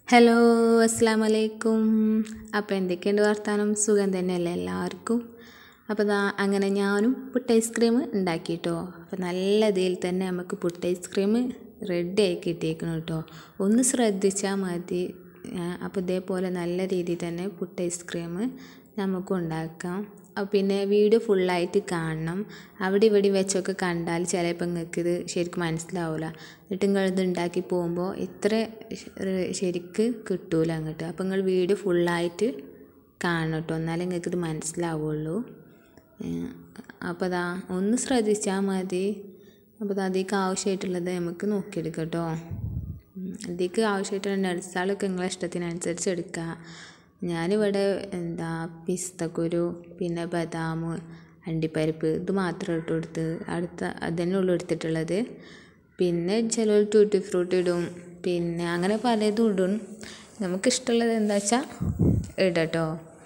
hello അസ്സാം വലൈക്കും അപ്പോൾ എന്തൊക്കെയുണ്ട് വർത്താനം സുഖം തന്നെയല്ലേ എല്ലാവർക്കും അപ്പോൾ ദാ അങ്ങനെ ഞാനും പുട്ട് ഐസ്ക്രീം ഉണ്ടാക്കിട്ടോ അപ്പോൾ നല്ല ഇതിൽ തന്നെ നമുക്ക് പുട്ട് ഐസ്ക്രീം റെഡി ആയി കിട്ടിയേക്കണം കേട്ടോ ഒന്ന് ശ്രദ്ധിച്ചാൽ മതി അപ്പോൾ ഇതേപോലെ നല്ല രീതിയിൽ തന്നെ പുട്ട് ഐസ്ക്രീം നമുക്ക് ഉണ്ടാക്കാം അപ്പോൾ പിന്നെ വീഡിയോ ഫുള്ളായിട്ട് കാണണം അവിടെ ഇവിടെ വെച്ചൊക്കെ കണ്ടാൽ ചിലപ്പോൾ നിങ്ങൾക്ക് ഇത് ശരിക്കും മനസ്സിലാവില്ല എന്നിട്ട് നിങ്ങൾ ഇത് ഉണ്ടാക്കി പോകുമ്പോൾ ഇത്ര ശരിക്ക് കിട്ടൂല അങ്ങോട്ട് അപ്പോൾ നിങ്ങൾ വീഡിയോ ഫുള്ളായിട്ട് കാണണം കേട്ടോ എന്നാലേ നിങ്ങൾക്ക് ഇത് മനസ്സിലാവുള്ളൂ അപ്പോൾ അതാ ഒന്ന് ശ്രദ്ധിച്ചാൽ മതി അപ്പോൾ അതിലേക്ക് ആവശ്യമായിട്ടുള്ളത് നമുക്ക് നോക്കിയെടുക്കാം കേട്ടോ അതിലേക്ക് ആവശ്യമായിട്ടുള്ള നട്സാളൊക്കെ നിങ്ങളെ ഇഷ്ടത്തിനനുസരിച്ച് എടുക്കുക ഞാനിവിടെ എന്താ പിസ്തക്കുരു പിന്നെ ബദാം അണ്ടിപ്പരിപ്പ് ഇത് മാത്രം ഇട്ട് കൊടുത്ത് അടുത്ത അതന്നെ ഉള്ളു എടുത്തിട്ടുള്ളത് പിന്നെ ചിലർ ട്യൂട്ടി ഫ്രൂട്ട് ഇടും പിന്നെ അങ്ങനെ പലതും ഇടും നമുക്കിഷ്ടമുള്ളത് എന്താ വെച്ചാൽ ഇടട്ടോ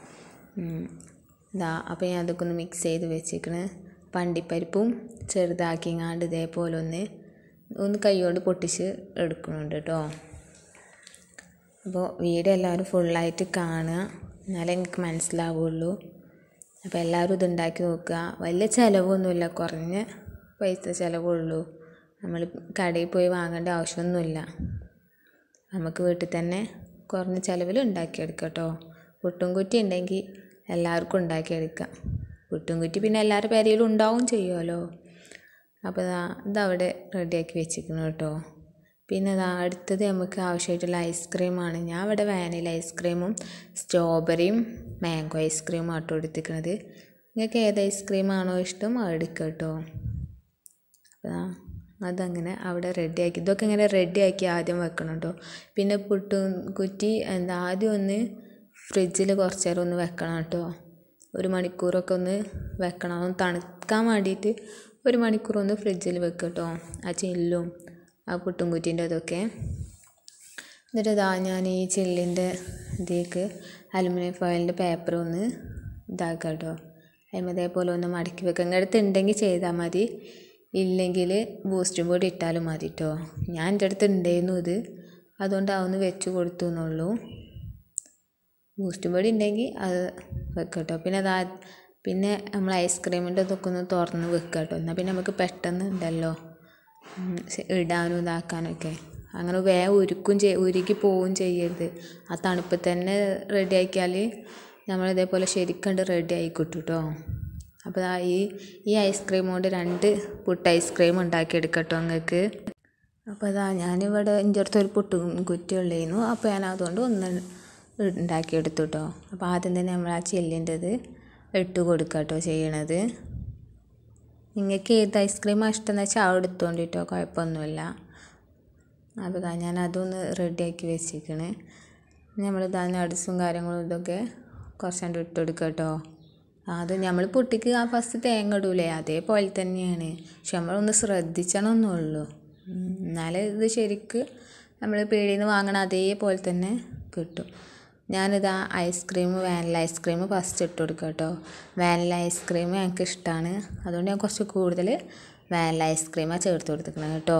ഇതാ അപ്പോൾ ഞാൻ അതൊക്കെ ഒന്ന് മിക്സ് ചെയ്ത് വെച്ചേക്കണ് പണ്ടിപ്പരിപ്പും ചെറുതാക്കിങ്ങാണ്ട് ഇതേപോലെ ഒന്ന് ഒന്ന് കൈകൊണ്ട് പൊട്ടിച്ച് എടുക്കുന്നുണ്ട് കേട്ടോ അപ്പോൾ വീഡിയോ എല്ലാവരും ഫുള്ളായിട്ട് കാണുക എന്നാലേ എനിക്ക് മനസ്സിലാവുള്ളൂ അപ്പോൾ എല്ലാവരും ഇത് ഉണ്ടാക്കി നോക്കുക വലിയ ചിലവൊന്നുമില്ല കുറഞ്ഞ പൈസ ചിലവുള്ളൂ നമ്മൾ കടയിൽ പോയി വാങ്ങേണ്ട ആവശ്യമൊന്നുമില്ല നമുക്ക് വീട്ടിൽ തന്നെ കുറഞ്ഞ ചിലവിൽ ഉണ്ടാക്കിയെടുക്കാം കേട്ടോ പുട്ടും കുറ്റി ഉണ്ടെങ്കിൽ എല്ലാവർക്കും ഉണ്ടാക്കിയെടുക്കാം പുട്ടും കുറ്റി പിന്നെ എല്ലാവരുടെ പേരയിലും ഉണ്ടാവും ചെയ്യുമല്ലോ അപ്പോൾ ഇതാ ഇതവിടെ റെഡിയാക്കി വെച്ചിരിക്കുന്നു കേട്ടോ പിന്നെ അതാ അടുത്തത് നമുക്ക് ആവശ്യമായിട്ടുള്ള ഐസ്ക്രീമാണ് ഞാൻ ഇവിടെ വാനില ഐസ്ക്രീമും സ്ട്രോബെറിയും മാംഗോ ഐസ്ക്രീമും ആട്ടോ എടുത്തിരിക്കുന്നത് നിങ്ങൾക്ക് ഏത് ഐസ്ക്രീമാണോ ഇഷ്ടം അത് എടുക്കുക കേട്ടോ അപ്പോൾ അതങ്ങനെ അവിടെ റെഡിയാക്കി ഇതൊക്കെ ഇങ്ങനെ റെഡിയാക്കി ആദ്യം വെക്കണം കേട്ടോ പിന്നെ പുട്ടും കുറ്റി എന്താ ആദ്യം ഒന്ന് ഫ്രിഡ്ജിൽ കുറച്ച് നേരം ഒന്ന് വെക്കണം കേട്ടോ ഒരു മണിക്കൂറൊക്കെ ഒന്ന് വെക്കണം ഒന്ന് തണുക്കാൻ വേണ്ടിയിട്ട് ഒരു മണിക്കൂർ ഒന്ന് ഫ്രിഡ്ജിൽ വെക്കുക കേട്ടോ ആ ചില്ലും ആ പുട്ടും കുറ്റീൻ്റെ അതൊക്കെ എന്നിട്ട് ഇതാ ഞാൻ ഈ ചില്ലിൻ്റെ ഇതിലേക്ക് അലുമിനിയം ഫോയിലിൻ്റെ പേപ്പർ ഒന്ന് ഇതാക്കാം കേട്ടോ അതിന് അതേപോലെ ഒന്ന് മടക്കി വെക്കുക നിങ്ങളുടെ അടുത്ത് ഉണ്ടെങ്കിൽ ചെയ്താൽ മതി ഇല്ലെങ്കിൽ ബൂസ്റ്റും പൊടി ഇട്ടാലും മതി കേട്ടോ ഞാൻ എൻ്റെ അടുത്ത് ഉണ്ടായിരുന്നു ഇത് അതുകൊണ്ട് അതൊന്ന് വെച്ച് കൊടുത്തു എന്നുള്ളൂ ബൂസ്റ്റ് പൊടി ഉണ്ടെങ്കിൽ അത് വെക്കുക കേട്ടോ പിന്നെ അതാ പിന്നെ നമ്മൾ ഐസ്ക്രീമിൻ്റെ ഇതൊക്കെ ഒന്ന് തുറന്ന് വെക്കുക കേട്ടോ എന്നാൽ പിന്നെ നമുക്ക് പെട്ടെന്ന് ഉണ്ടല്ലോ ഇടാനും ഇതാക്കാനും ഒക്കെ അങ്ങനെ വേഗം ഉരുക്കും ചെയ് ഉരുക്കി പോവുകയും ചെയ്യരുത് ആ തണുപ്പ് തന്നെ റെഡിയാക്കിയാൽ നമ്മൾ ഇതേപോലെ ശരിക്കണ്ട് റെഡി ആയി കിട്ടും കേട്ടോ അപ്പോൾ ഈ ഈ ഐസ്ക്രീം കൊണ്ട് രണ്ട് പുട്ട് ഐസ്ക്രീം ഉണ്ടാക്കിയെടുക്കട്ടോ നിങ്ങൾക്ക് അപ്പോൾ അതാ ഞാനിവിടെ എൻ്റെ അടുത്ത് ഒരു പുട്ട് കുറ്റി ഉള്ളായിരുന്നു അപ്പോൾ ഞാൻ അതുകൊണ്ട് ഒന്ന് ഉണ്ടാക്കിയെടുത്തു കേട്ടോ അപ്പോൾ ആദ്യം തന്നെ നമ്മൾ ആ ചില്ലിൻ്റെത് ഇട്ട് കൊടുക്കുക കേട്ടോ ചെയ്യണത് നിങ്ങൾക്ക് ഏത് ഐസ്ക്രീമാണ് ഇഷ്ടമെന്ന് വെച്ചാൽ അവിടെ എടുത്തോണ്ട് കേട്ടോ കുഴപ്പമൊന്നുമില്ല അപ്പോൾ ഇതാ ഞാൻ അതൊന്ന് റെഡിയാക്കി വെച്ചിരിക്കണേ നമ്മൾ ഇതാ നട്സും കാര്യങ്ങളും ഇതൊക്കെ കുറച്ചുകൊണ്ട് ഇട്ട് കൊടുക്കുക കേട്ടോ അത് നമ്മൾ പുട്ടിക്ക് ആ ഫസ്റ്റ് തേങ്ങ ഇടൂലേ അതേപോലെ തന്നെയാണ് പക്ഷെ നമ്മളൊന്ന് ശ്രദ്ധിച്ചണമെന്നുള്ളൂ എന്നാലേ ഇത് ശരിക്ക് നമ്മൾ പീടിയിൽ നിന്ന് വാങ്ങണ അതേപോലെ തന്നെ കിട്ടും ഞാനിതാ ഐസ്ക്രീം വാനില ഐസ്ക്രീം ഫസ്റ്റ് ഇട്ട് കൊടുക്കുക കേട്ടോ വാനില ഐസ്ക്രീം എനിക്ക് ഇഷ്ടമാണ് അതുകൊണ്ട് ഞാൻ കുറച്ച് കൂടുതൽ വാനില ഐസ്ക്രീമാണ് ചേർത്ത് കൊടുത്തിരിക്കണം കേട്ടോ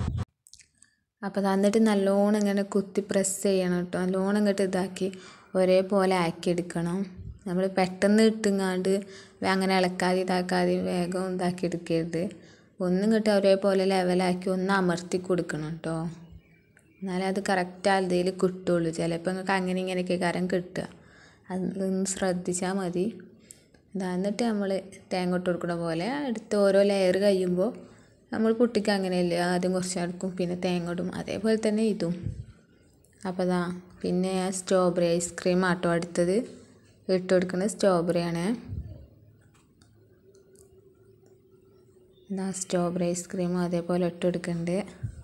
അപ്പോൾ എന്നിട്ട് നല്ലോണം ഇങ്ങനെ കുത്തി പ്രസ് ചെയ്യണം കേട്ടോ നല്ലോണം ഇങ്ങോട്ട് ഇതാക്കി ഒരേപോലെ ആക്കി എടുക്കണം നമ്മൾ പെട്ടെന്ന് ഇട്ടുങ്ങാണ്ട് അങ്ങനെ ഇളക്കാതെ ഇതാക്കാതെ വേഗം ഇതാക്കി എടുക്കരുത് ഒന്നും ഇങ്ങോട്ട് ഒരേപോലെ ലെവലാക്കി ഒന്ന് അമർത്തി കൊടുക്കണം കേട്ടോ എന്നാലേ അത് കറക്റ്റ് അതിൽ കിട്ടുള്ളൂ ചിലപ്പോൾ നിങ്ങൾക്ക് അങ്ങനെ ഇങ്ങനെയൊക്കെ കാരം കിട്ടുക അതൊന്ന് ശ്രദ്ധിച്ചാൽ മതി ഇതാ എന്നിട്ട് നമ്മൾ തേങ്ങ ഇട്ട് കൊടുക്കുന്ന പോലെ അടുത്ത് ഓരോ ലെയർ കഴിയുമ്പോൾ നമ്മൾ പുട്ടിക്ക് അങ്ങനെയല്ലേ ആദ്യം കുറച്ച് എടുക്കും പിന്നെ തേങ്ങ ഇടും അതേപോലെ തന്നെ ഇതും അപ്പോൾ ഇതാ പിന്നെ സ്ട്രോബെറി ഐസ്ക്രീം ആട്ടോ അടുത്തത് ഇട്ട് കൊടുക്കുന്നത് സ്ട്രോബെറിയാണ് ഇതാ സ്ട്രോബെറി ഐസ്ക്രീമും അതേപോലെ ഇട്ട് കൊടുക്കുന്നുണ്ട്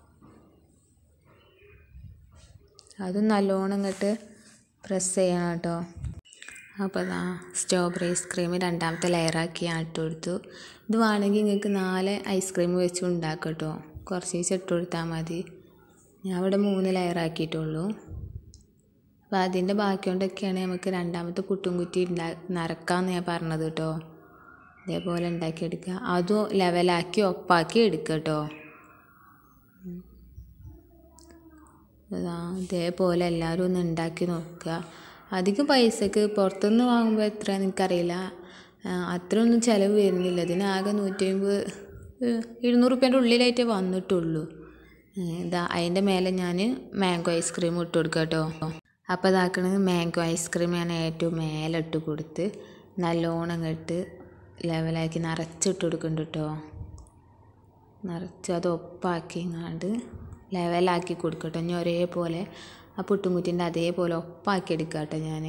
അതും നല്ലോണം ഇങ്ങോട്ട് പ്രസ് ചെയ്യണം കേട്ടോ അപ്പോൾ അതാ സ്ട്രോബെറി ഐസ്ക്രീം രണ്ടാമത്തെ ലെയറാക്കി ഞാൻ ഇട്ട് കൊടുത്തു ഇത് വേണമെങ്കിൽ നിങ്ങൾക്ക് നാല് ഐസ്ക്രീം വെച്ച് ഉണ്ടാക്കാം കേട്ടോ കുറച്ച് ദിവസം ഇട്ട് കൊടുത്താൽ മതി ഞാൻ ഇവിടെ മൂന്ന് ലെയറാക്കിയിട്ടുള്ളൂ അപ്പോൾ അതിൻ്റെ ബാക്കി കൊണ്ടൊക്കെയാണ് നമുക്ക് രണ്ടാമത്തെ പുട്ടും കുറ്റി ഉണ്ടാ നിറക്കാമെന്ന് ഞാൻ പറഞ്ഞത് കേട്ടോ ഇതേപോലെ ഉണ്ടാക്കിയെടുക്കുക അതും ലെവലാക്കി ഒപ്പാക്കി എടുക്കുക കേട്ടോ അതാ ഇതേപോലെ എല്ലാവരും ഒന്ന് ഉണ്ടാക്കി നോക്കുക അധികം പൈസക്ക് പുറത്തുനിന്ന് വാങ്ങുമ്പോൾ എത്രയാണെന്ന് എനിക്കറിയില്ല അത്രയൊന്നും ചിലവ് വരുന്നില്ല ഇതിനാകെ നൂറ്റി അമ്പത് ഇരുന്നൂറ് റുപ്യേൻ്റെ ഉള്ളിലായിട്ടേ വന്നിട്ടുള്ളൂ ഇതാ അതിൻ്റെ മേലെ ഞാൻ മാംഗോ ഐസ്ക്രീം ഇട്ട് കൊടുക്കുക കേട്ടോ അപ്പോൾ ഇതാക്കണത് മാംഗോ ഐസ്ക്രീം ഞാൻ ഏറ്റവും മേലെ ഇട്ട് കൊടുത്ത് നല്ലോണം ഇട്ട് ലെവലാക്കി നിറച്ചിട്ട് കൊടുക്കുന്നുണ്ട് കേട്ടോ നിറച്ച് അത് ഒപ്പാക്കിങ്ങാണ്ട് ലെവലാക്കി കൊടുക്കട്ടോ ഞാൻ ഒരേപോലെ ആ പുട്ടുംകുറ്റിൻ്റെ അതേപോലെ ഒപ്പാക്കി എടുക്കുക കേട്ടോ ഞാൻ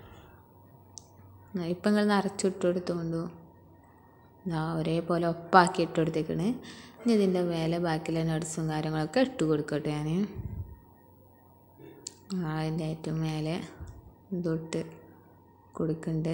ഇപ്പം നിങ്ങൾ നിറച്ചിട്ട് കൊടുത്തോണ്ടു ഇതാ ഒരേപോലെ ഒപ്പാക്കി ഇട്ട് കൊടുത്തേക്കണ് ഇനി ഇതിൻ്റെ മേലെ ബാക്കിയുള്ള നട്സും കാര്യങ്ങളൊക്കെ ഇട്ട് കൊടുക്കട്ടെ ഞാൻ അതിൻ്റെ ഏറ്റവും മേലെ ഇതൊട്ട് കൊടുക്കുന്നുണ്ട്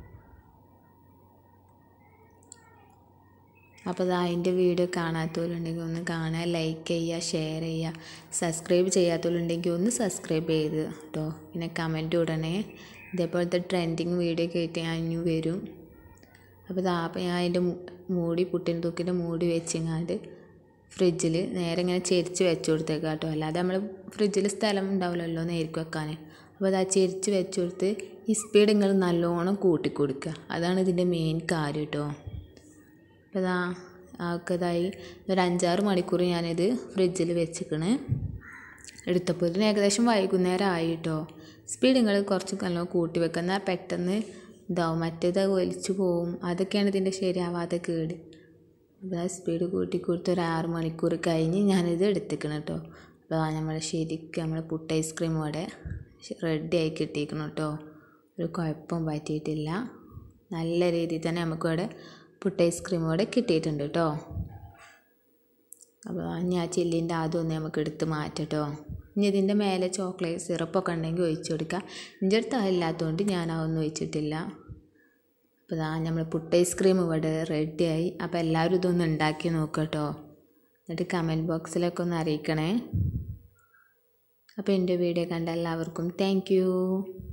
അപ്പോൾ അത് അതിൻ്റെ വീഡിയോ കാണാത്തവരുണ്ടെങ്കിൽ ഒന്ന് കാണുക ലൈക്ക് ചെയ്യുക ഷെയർ ചെയ്യുക സബ്സ്ക്രൈബ് ചെയ്യാത്തവരുണ്ടെങ്കിൽ ഒന്ന് സബ്സ്ക്രൈബ് ചെയ്ത് കേട്ടോ പിന്നെ കമൻറ്റ് ഇടണേ ഇതേപോലത്തെ ട്രെൻഡിങ് വീഡിയോ ഒക്കെ ആയിട്ട് ഞാൻ ഇനി വരും അപ്പോൾ ഇതാ അപ്പോൾ ഞാൻ അതിൻ്റെ മൂടി പുട്ടിൻ തൂക്കിൻ്റെ മൂടി വെച്ചിങ്ങാണ്ട് ഫ്രിഡ്ജിൽ നേരെ ഇങ്ങനെ ചെരിച്ച് വെച്ച് കൊടുത്തേക്കാം കേട്ടോ അല്ലാതെ നമ്മൾ ഫ്രിഡ്ജിൽ സ്ഥലം ഉണ്ടാവില്ലല്ലോ നേരിക്ക് വെക്കാൻ അപ്പോൾ അത് ആ ചെരിച്ച് വെച്ച് കൊടുത്ത് ഈ സ്പീഡ് നിങ്ങൾ നല്ലോണം കൂട്ടി കൊടുക്കുക അതാണ് ഇതിൻ്റെ മെയിൻ കാര്യം കേട്ടോ അപ്പോൾ ഇതാ ആക്കതായി ഒരു അഞ്ചാറ് മണിക്കൂർ ഞാനിത് ഫ്രിഡ്ജിൽ വെച്ചിക്കണ് എടുത്തപ്പോൾ ഇതിന് ഏകദേശം വൈകുന്നേരം ആയി കേട്ടോ സ്പീഡ് നിങ്ങൾ കുറച്ച് നല്ലോണം കൂട്ടി വെക്കുക എന്നാൽ പെട്ടെന്ന് ഇതാവും മറ്റേത് ഒലിച്ചു പോവും അതൊക്കെയാണ് ഇതിൻ്റെ ശരിയാവാത്ത കേട് അപ്പോൾ ആ സ്പീഡ് കൂട്ടി കൊടുത്ത് ഒരു ആറ് മണിക്കൂർ കഴിഞ്ഞ് ഞാനിത് എടുത്തിക്കണം കേട്ടോ അപ്പോൾ നമ്മൾ ശരിക്കും നമ്മൾ പുട്ട് ഐസ്ക്രീം ഇവിടെ റെഡി ആയി കിട്ടിയിരിക്കണം കേട്ടോ ഒരു കുഴപ്പം പറ്റിയിട്ടില്ല നല്ല രീതിയിൽ തന്നെ നമുക്കിവിടെ പുട്ട് ഐസ്ക്രീം ഇവിടെ കിട്ടിയിട്ടുണ്ട് കേട്ടോ അപ്പോൾ ഇനി ആ ചില്ലിൻ്റെ അതൊന്ന് നമുക്ക് എടുത്ത് മാറ്റട്ടോ ഇനി ഇതിൻ്റെ മേലെ ചോക്ലേറ്റ് സിറപ്പൊക്കെ ഉണ്ടെങ്കിൽ ഒഴിച്ചു കൊടുക്കുക എൻ്റെ അടുത്ത് അതില്ലാത്തതുകൊണ്ട് ഞാൻ അതൊന്നും ഒഴിച്ചിട്ടില്ല അപ്പോൾ ഇതാ നമ്മൾ പുട്ട് ഐസ്ക്രീം ഇവിടെ റെഡിയായി അപ്പോൾ എല്ലാവരും ഇതൊന്ന് ഉണ്ടാക്കി നോക്കട്ടോ എന്നിട്ട് കമൻറ്റ് ബോക്സിലൊക്കെ ഒന്ന് അറിയിക്കണേ അപ്പോൾ എൻ്റെ വീഡിയോ കണ്ട എല്ലാവർക്കും താങ്ക്